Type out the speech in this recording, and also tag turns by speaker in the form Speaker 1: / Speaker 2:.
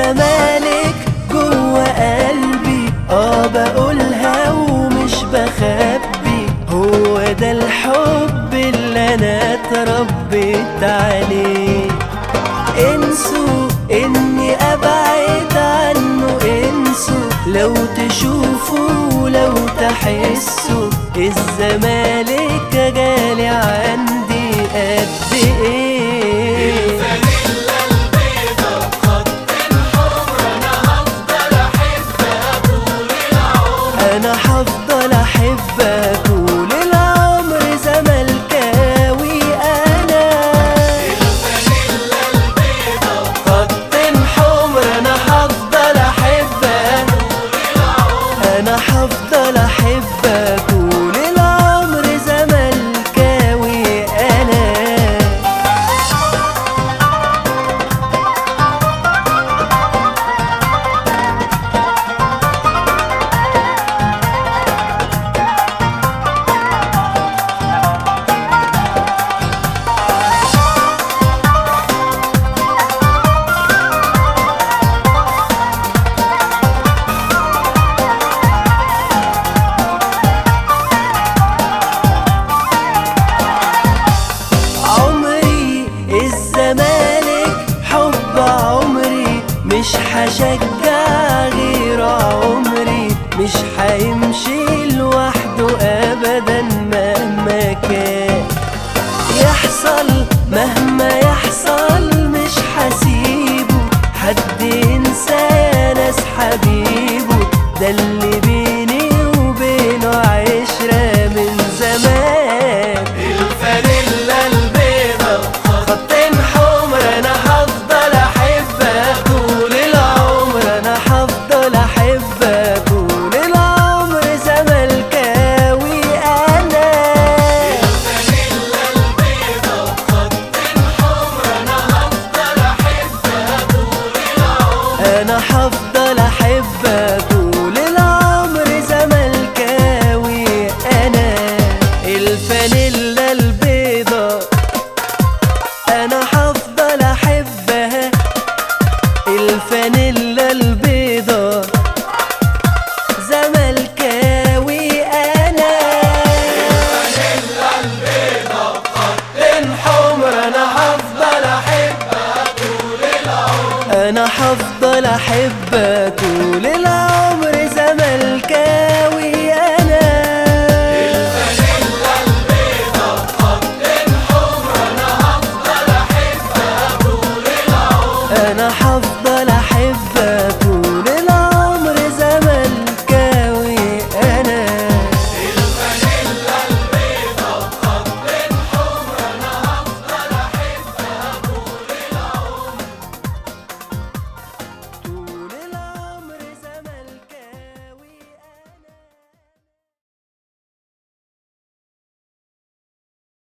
Speaker 1: الزمالك جوه قلبي اه بقولها ومش بخبي هو ده الحب اللي انا اتربيت عليه انسوا اني ابعد عنه انسوا لو تشوفوا لو تحسوا الزمالك غالي عندي قد ايه انا هفضل احبك طول العمر زملكاوي انا خط حمر انا هفضل احبك انا هفضل احبك طول العمر زملكاوي انا عمري الزمالك حب عمري مش هشجع غير عمري مش هيمشي لوحده ابدا مهما كان يحصل مهما يحصل مش هسيبه حد ينسى يا ناس حبيبه ده اللي بيني وبينه عشرة من زمان الفانيلا البيضة خطين حمر انا هفضل احبك طول العمر انا هفضل احبك طول العمر زملكاوي انا انا هفضل احبك طول العمر زملكاوي انا الفانيلا البيضة انا هفضل احبها الفانيلا البيضة زملكاوي انا الحمر انا هفضل احبها انا هفضل احبك طول العمر